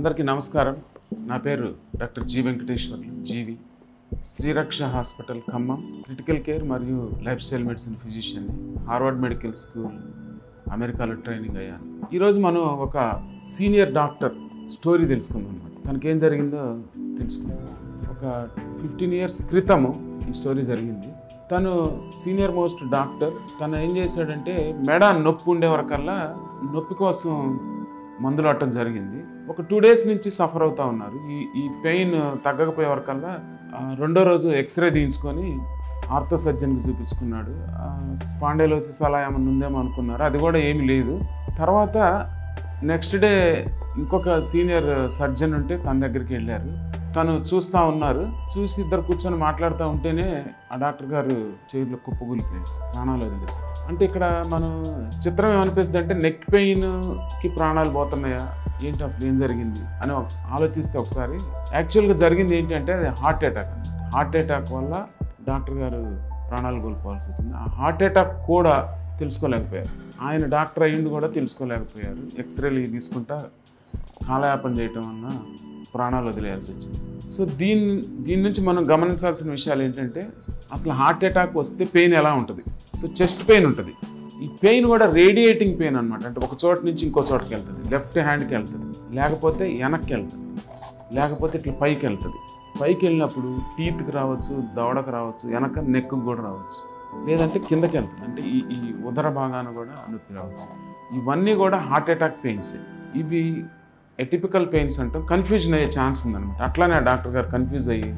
అందరికీ నమస్కారం నా పేరు doctor G Venkateswarlu G V Sriraksha hospital Khammam critical care మరియు లైఫ్ స్టైల్ మెడిసిన్ ఫిజిషియన్ని హార్వర్డ్ మెడికల్ స్కూల్ అమెరికాలో ట్రైనింగ్ అయ్యాను ఈరోజు మనం ఒక సీనియర్ డాక్టర్ స్టోరీ తెలుసుకుందాం అనమాట తనకేం జరిగిందో తెలుసుకుందాం ఒక ఫిఫ్టీన్ ఇయర్స్ క్రితము ఈ స్టోరీ జరిగింది తను సీనియర్ మోస్ట్ డాక్టర్ తను ఏం చేశాడంటే మెడ నొప్పి ఉండే వరకల్లా నొప్పి కోసం మందులు అట్టడం జరిగింది ఒక టూ డేస్ నుంచి సఫర్ అవుతా ఉన్నారు ఈ ఈ పెయిన్ తగ్గకపోయే వరకల్లా ఆ, రెండో రోజు ఎక్స్రే తీయించుకొని ఆర్థో సర్జన్కి చూపించుకున్నాడు స్పాండైలోసిస్ అలా ఏమన్నా ఉందేమో అనుకున్నారు అది కూడా ఏమీ లేదు తర్వాత నెక్స్ట్ డే ఇంకొక సీనియర్ సర్జన్ ఉంటే తన దగ్గరికి వెళ్ళారు తను చూస్తూ ఉన్నారు చూసి ఇద్దరు కూర్చొని మాట్లాడుతూ ఉంటేనే ఆ డాక్టర్ గారు చైర్లో కుప్పగూలిపోయారు ప్రాణాలు వదిలేశారు అంటే ఇక్కడ మనం చిత్రం ఏమనిపిస్తుంది అంటే నెక్ పెయిన్కి ప్రాణాలు పోతున్నాయా ఏంటి అసలు ఏం జరిగింది అని ఒక- ఆలోచిస్తే ఒకసారి యాక్చువల్గా జరిగింది ఏంటి అంటే అది హార్ట్ అటాక్ అన్నమాట హార్ట్ అటాక్ వల్ల డాక్టర్ గారు ప్రాణాలు కోల్పోవాల్సి వచ్చింది ఆ హార్ట్ అటాక్ కూడా తెలుసుకోలేకపోయారు ఆయన డాక్టర్ అయ్యింది కూడా తెలుసుకోలేకపోయారు ఎక్స్రేలు తీసుకుంటా కాలయాపన చేయటం వలన ప్రాణాలు వదిలేయాల్సి వచ్చింది సో దీని దీని నుంచి మనం గమనించాల్సిన విషయాలు ఏంటంటే అసలు హార్ట్ అటాక్ వస్తే పెయిన్ ఎలా ఉంటుంది సో చెస్ట్ పెయిన్ ఉంటుంది ఈ పెయిన్ కూడా రేడియేటింగ్ పెయిన్ అనమాట అంటే ఒక చోట నుంచి ఇంకో చోటకి వెళ్తుంది లెఫ్ట్ హ్యాండ్కి వెళ్తుంది లేకపోతే వెనక్కి వెళ్తుంది లేకపోతే ఇట్లా పైకి వెళ్తుంది పైకి వెళ్ళినప్పుడు టీత్కి రావచ్చు దవడకు రావచ్చు వెనక నెక్కు కూడా రావచ్చు లేదంటే కిందకి వెళ్తుంది అంటే ఈ ఈ ఉదర భాగాన కూడా నొప్పి రావచ్చు ఇవన్నీ కూడా హార్ట్ అటాక్ పెయిన్స్ ఇవి ఎటిపికల్ పెయిన్స్ అంటాం కన్ఫ్యూజన్ అయ్యే ఛాన్స్ ఉందన్నమాట అట్లానే ఆ డాక్టర్ గారు కన్ఫ్యూజ్ అయ్యి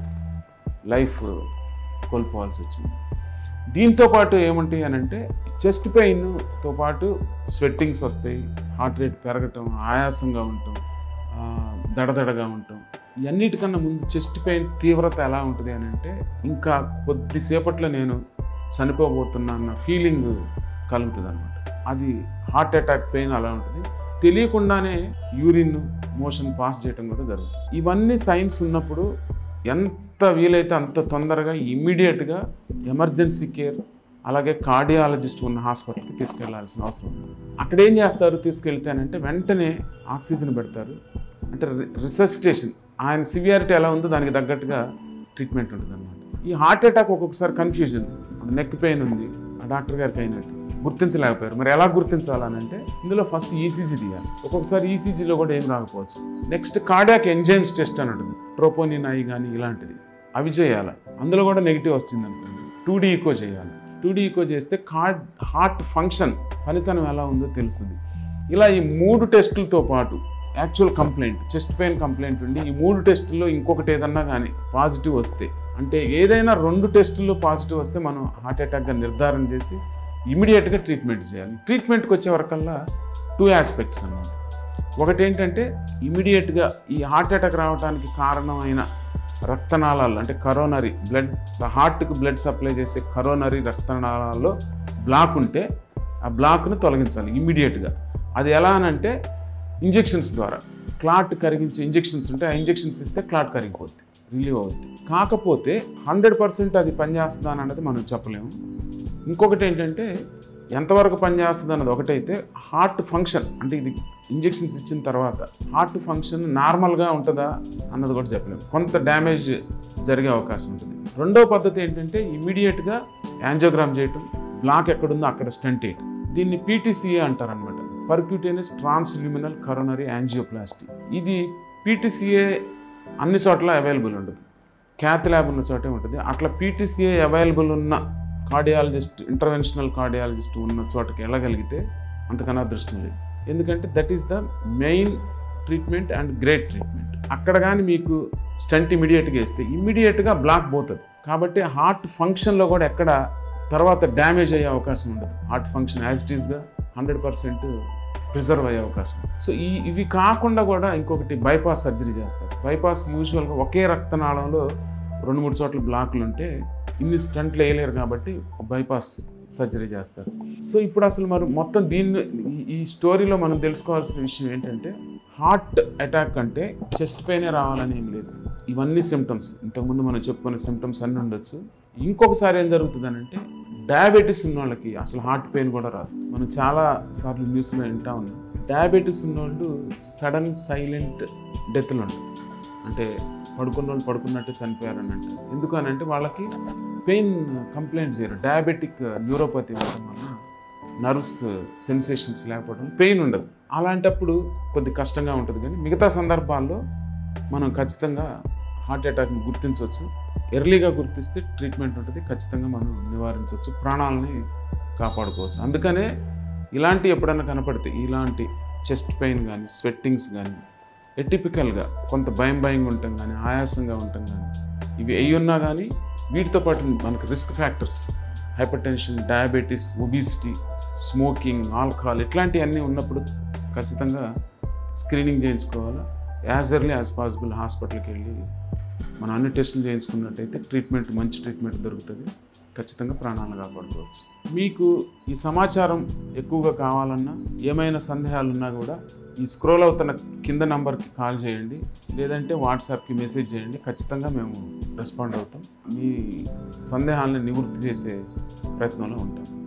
లైఫ్ కోల్పోవాల్సి వచ్చింది దీంతో పాటు ఏముంటాయి అని అంటే చెస్ట్ పెయిన్తో పాటు స్వెట్టింగ్స్ వస్తాయి హార్ట్ రేట్ పెరగటం ఆయాసంగా ఉండటం ఆ, దడదడగా ఉండటం ఇవన్నిటికన్నా ముందు చెస్ట్ పెయిన్ తీవ్రత ఎలా ఉంటుంది అని అంటే ఇంకా కొద్దిసేపట్లో నేను చనిపోబోతున్నా అన్న ఫీలింగ్ కలుగుతుంది అనమాట అది హార్ట్ అటాక్ పెయిన్ అలా ఉంటుంది తెలియకుండానే యూరిన్ మోషన్ పాస్ చేయడం కూడా జరుగుతుంది ఇవన్నీ సైన్స్ ఉన్నప్పుడు ఎంత వీలైతే అంత తొందరగా ఇమ్మీడియట్గా ఎమర్జెన్సీ కేర్ అలాగే కార్డియాలజిస్ట్ ఉన్న హాస్పిటల్కి తీసుకెళ్లాల్సిన అవసరం ఉంది అక్కడ ఏం చేస్తారు తీసుకెళ్తేనంటే వెంటనే ఆక్సిజన్ పెడతారు అంటే రిసస్టేషన్ ఆయన సివియారిటీ ఎలా ఉందో దానికి తగ్గట్టుగా ట్రీట్మెంట్ ఉంటుంది అనమాట ఈ హార్ట్ అటాక్ ఒక్కొక్కసారి కన్ఫ్యూజన్ నెక్ పెయిన్ ఉంది ఆ డాక్టర్ గారికి అయినట్టు గుర్తించలేకపోయారు మరి ఎలా గుర్తించాలనంటే ఇందులో ఫస్ట్ ఈసీజీ తీయాలి ఒక్కొక్కసారి ఈసీజీలో కూడా ఏం రాకపోవచ్చు నెక్స్ట్ కార్డియాక్ ఎంజైమ్స్ టెస్ట్ అని ఉంటుంది ట్రోపోనిన్ ఐ కానీ ఇలాంటిది అవి చేయాలి అందులో కూడా నెగిటివ్ వచ్చింది అనుకోండి టూ డీ ఈకో చేయాలి టూ డీ ఈకో చేస్తే కార్డ్ హార్ట్ ఫంక్షన్ ఫలితం ఎలా ఉందో తెలుస్తుంది ఇలా ఈ మూడు టెస్టులతో పాటు actual complaint chest pain complaint ఉండి ఈ మూడు టెస్టుల్లో ఇంకొకటి ఏదన్నా కానీ పాజిటివ్ వస్తే అంటే ఏదైనా రెండు టెస్టుల్లో పాజిటివ్ వస్తే మనం హార్ట్ అటాక్గా నిర్ధారణ చేసి ఇమీడియట్గా ట్రీట్మెంట్ చేయాలి ట్రీట్మెంట్కి వచ్చే వరకల్లా టూ ఆస్పెక్ట్స్ అన్నమాట ఒకటి ఏంటంటే ఇమీడియట్గా ఈ హార్ట్ అటాక్ రావడానికి కారణమైన రక్తనాళాలు అంటే కరోనరీ బ్లడ్ హార్ట్కి బ్లడ్ సప్లై చేసే కరోనరీ రక్తనాళాల్లో బ్లాక్ ఉంటే ఆ బ్లాక్ను తొలగించాలి ఇమీడియట్గా అది ఎలా అనంటే ఇంజెక్షన్స్ ద్వారా క్లాట్ కరిగించే ఇంజెక్షన్స్ ఉంటే ఆ ఇంజెక్షన్స్ ఇస్తే క్లాట్ కరిగిపోద్ది రిలీవ్ అవుద్ది కాకపోతే హండ్రెడ్ పర్సెంట్ అది పనిచేస్తుందా అన్నది మనం చెప్పలేము ఇంకొకటి ఏంటంటే ఎంతవరకు పనిచేస్తుంది అన్నది ఒకటైతే హార్ట్ ఫంక్షన్ అంటే ఇది ఇంజెక్షన్స్ ఇచ్చిన తర్వాత హార్ట్ ఫంక్షన్ నార్మల్గా ఉంటుందా అన్నది కూడా చెప్పలేము కొంత డ్యామేజ్ జరిగే అవకాశం ఉంటుంది రెండో పద్ధతి ఏంటంటే ఇమీడియట్గా యాంజియోగ్రామ్ చేయటం బ్లాక్ ఎక్కడుందో అక్కడ స్టంట్ వేయటం దీన్ని పీటీసీఏ అంటారనమాట పర్క్యూటేనియస్ ట్రాన్స్ల్యూమినల్ కరోనరీ యాంజియోప్లాస్టీ ఇది పీటీసీఏ అన్ని చోట్ల అవైలబుల్ ఉండదు క్యాత్ ల్యాబ్ ఉన్న చోటే ఉంటుంది అట్లా పీటీసీఏ అవైలబుల్ ఉన్న కార్డియాలజిస్ట్ ఇంటర్వెన్షనల్ కార్డియాలజిస్ట్ ఉన్న చోటకి వెళ్ళగలిగితే అంతకన్నా అదృష్టం లేదు ఎందుకంటే that is the main treatment and great treatment అక్కడ కానీ మీకు స్టంట్ ఇమీడియట్గా వేస్తే ఇమీడియట్గా బ్లాక్ పోతుంది కాబట్టి హార్ట్ ఫంక్షన్లో కూడా ఎక్కడ తర్వాత డ్యామేజ్ అయ్యే అవకాశం ఉండదు హార్ట్ ఫంక్షన్ యాజ్ ఇట్ ఈస్గా హండ్రెడ్ పర్సెంట్ ప్రిజర్వ్ అయ్యే అవకాశం ఉంది. సో ఈ ఇవి కాకుండా కూడా ఇంకొకటి బైపాస్ సర్జరీ చేస్తారు బైపాస్ యూజువల్గా ఒకే రక్తనాళంలో రెండు మూడు చోట్ల బ్లాక్లు ఉంటే ఇన్ని స్టంట్లు వేయలేరు కాబట్టి బైపాస్ సర్జరీ చేస్తారు సో ఇప్పుడు అసలు మరి మొత్తం దీన్ని ఈ- ఈ స్టోరీలో మనం తెలుసుకోవాల్సిన విషయం ఏంటంటే హార్ట్ అటాక్ అంటే చెస్ట్ పెయినే రావాలని ఏం లేదు ఇవన్నీ సిమ్టమ్స్ ఇంతకుముందు మనం చెప్పుకున్న సిమ్టమ్స్ అన్నీ ఉండొచ్చు ఇంకొకసారి ఏం జరుగుతుందనంటే డయాబెటీస్ ఉన్న వాళ్ళకి అసలు హార్ట్ పెయిన్ కూడా రాదు మనం చాలా సార్లు న్యూస్లో వింటా ఉన్నాం డయాబెటీస్ ఉన్నోళ్ళు సడన్ సైలెంట్ డెత్లు ఉంటాయి అంటే పడుకున్న వాళ్ళు పడుకున్నట్టు చనిపోయారని అంటారు ఎందుకనంటే వాళ్ళకి పెయిన్ కంప్లైంట్ చేయరు డయాబెటిక్ న్యూరోపతి ఉండటం వల్ల నర్వ్స్ సెన్సేషన్స్ లేకపోవడం పెయిన్ ఉండదు అలాంటప్పుడు కొద్ది కష్టంగా ఉంటుంది కానీ మిగతా సందర్భాల్లో మనం ఖచ్చితంగా హార్ట్ అటాక్ని గుర్తించవచ్చు ఎర్లీగా గుర్తిస్తే ట్రీట్మెంట్ ఉంటుంది ఖచ్చితంగా మనం నివారించవచ్చు ప్రాణాలని కాపాడుకోవచ్చు అందుకనే ఇలాంటి ఎప్పుడైనా కనపడితే ఇలాంటి చెస్ట్ పెయిన్ కానీ స్వెట్టింగ్స్ కానీ ఎటిపికల్గా కొంత భయం భయంగా ఉండటం కానీ ఆయాసంగా ఉండటం కానీ ఇవి అయ్యి ఉన్నా కానీ వీటితో పాటు మనకు risk factors hypertension diabetes obesity smoking alcohol ఇట్లాంటివన్నీ ఉన్నప్పుడు ఖచ్చితంగా స్క్రీనింగ్ చేయించుకోవాలా యాజ్ ఎర్లీ యాజ్ పాసిబుల్ హాస్పిటల్కి వెళ్ళి మనం అన్ని టెస్టులు చేయించుకున్నట్టయితే ట్రీట్మెంట్ మంచి ట్రీట్మెంట్ దొరుకుతుంది ఖచ్చితంగా ప్రాణాలను కాపాడుకోవచ్చు మీకు ఈ సమాచారం ఎక్కువగా కావాలన్నా ఏమైనా సందేహాలు ఉన్నా కూడా ఈ స్క్రోల్ అవుతున్న కింద నంబర్కి కాల్ చేయండి లేదంటే వాట్సాప్కి మెసేజ్ చేయండి ఖచ్చితంగా మేము రెస్పాండ్ అవుతాం మీ సందేహాలను నివృత్తి చేసే ప్రయత్నంలో ఉంటాం